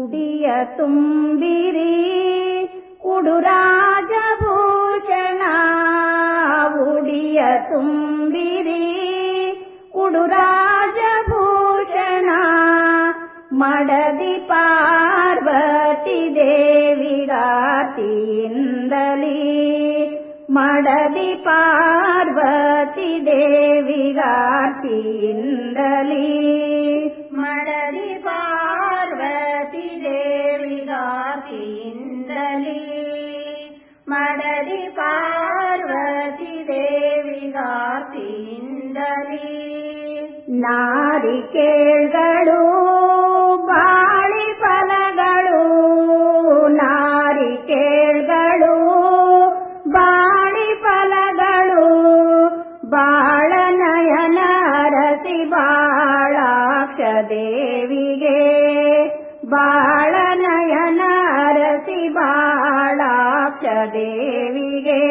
ಉಡಿಯ ತುಂಬಿರಿ ಉಡುರಾಜಭೂಷಣ ಉಡಿಯ ತುಂಬಿರಿ ಉಡುರಾಜಭೂಷಣ ಮಡದಿ ಪಾರ್ವತಿ ದೇವಿಗಾತಿಯಿಂದಲೀ ಮಡದಿ ಪಾರ್ವತಿ ದೇವಿಗಾತಿಯಿಂದಲೀ ಮಡದಿ ಪಾರ್ವತಿ ದೇವಿಗಾತಿಯಿಂದಲೀ ಮಡದಿ ಪಾರ್ವತಿ ದೇವಿಗಾತಿಯಿಂದಲೀ ನಾರಿಕೇಳ್ಗಳು ಬಾಳಿ ಫಲಗಳು ನಾರಿಕೇಳ್ಗಳು ಬಾಳಿ ಫಲಗಳು ಬಾಳನಯನ ಅರಸಿ ಬಾಳಾಕ್ಷ ದೇವಿಗೆ ಬಾಳನಯನ ಅರಸಿ ಬಾಳಾಕ್ಷ ದೇವಿಗೆ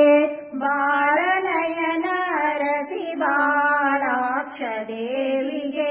ಬಾಳನಯನ ರಸಿ ಬಾಳಾಕ್ಷ ದೇವಿಗೆ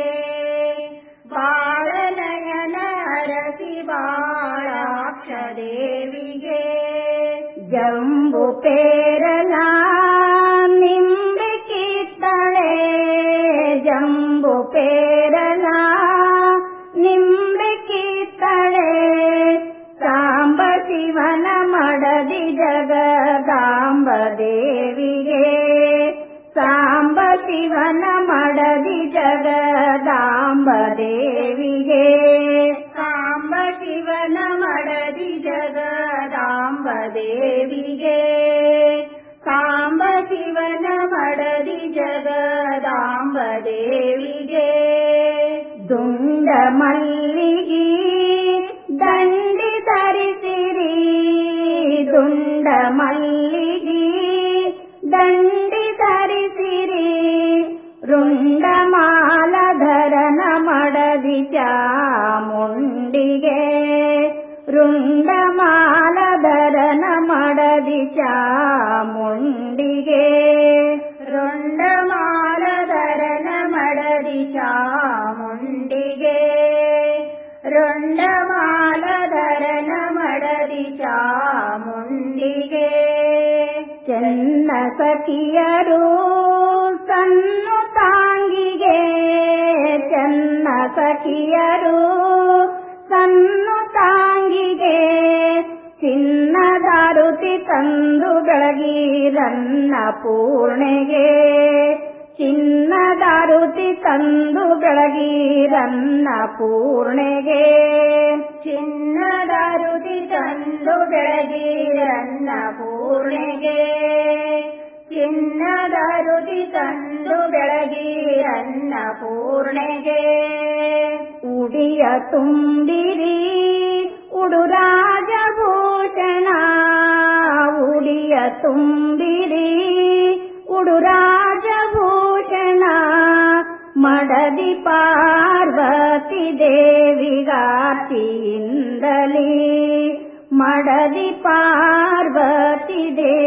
ಬಾಳನಯನ ರಸಿ ಬಾಳಾಕ್ಷ ದೇವಿಗೆ ಜಂಬು ಪೇರಲ ನಿಂಬೆ ಕಿತ್ತಳೆ ಜಂಬು ಪೇರಲ ನಿಂಬೆ ಕಿತ್ತಳೆ ಸಾಂಬ ಶಿವನ ಮಡದಿ ಜಗದಾಂಬ ದೇವಿಗೆ ಸಾಂಬ ಶಿವನ ಮಡದಿ ಜಗದಾಂಬ ದೇವಿಗೆ ಸಾಂಬ ಶಿವನ ಮಡದಿ ಜಗದಾಂಬ ದೇವಿಗೆ ಸಾಂಬ ಶಿವನ ಮಡದಿ ಜಗದಾಂಬ ದೇವಿಗೆ ದುಂಡ ಮಲ್ಲಿಗಿ ದಂಡಿ ಧರಿಸಿರಿ ದುಂಡ ಮಲ್ಲಿಗಿ ದಂಡಿ ಧರಿಸಿರಿ ರುಂಡಮಾಲಧರನ ಮಡದಿ ಚಾಮುಂಡಿಗೆ ರುಂಡಮಾಲಧರನ ಮಡದಿ ಚಾಮುಂಡಿಗೆ ರುಂಡಮಾಲಧರನ ಮಡದಿ ಚಾಮುಂಡಿಗೆ ರುಂಡಮಾಲಧರನ ಮಡದಿ ಚಾಮುಂಡಿಗೆ ಚೆನ್ನ ಸಖಿಯರು ಸನ್ನು ತಾಂಗಿಗೆ ಚೆನ್ನ ಸಖಿಯರು ಸನ್ನು ತಾಂಗಿಗೆ ಚಿನ್ನದಾರುತಿ ತಂದು ಬೆಳಗಿರನ್ನ ಪೂರ್ಣೆಗೆ ಚಿನ್ನದಾರುತಿ ತಂದು ಬೆಳಗಿರನ್ನ ಪೂರ್ಣೆಗೆ ಚಿನ್ನದ ರುದಿ ತಂದು ಬೆಳಗಿರನ್ನ ಪೂರ್ಣೆಗೆ ಚಿನ್ನದ ರುದಿ ತಂದು ಬೆಳಗಿರನ್ನ ಪೂರ್ಣೆಗೆ ಉಡಿಯ ತುಂಬಿರಿ ಉಡುರಾಜಭೂಷಣ ಉಡಿಯ ತುಂಬಿರಿ ಉಡುರಾಜಭೂಷಣ ಮಡದಿ ಪಾರ್ವತಿ ದೇವಿಗಾತಿಯಿಂದಲೀ ಮಡದಿ ಪಾರ್ವತಿ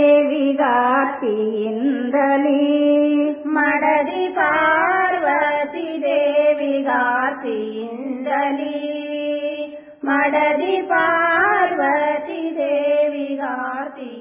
ದೇವಿಗಾತಿಯಿಂದಲೀ ಮಡದಿ ಪಾರ್ವತಿ ದೇವಿಗಾತಿಯಿಂದಲೀ ಮಡದಿ ಪಾರ್ವತಿ ದೇವಿಗಾತಿ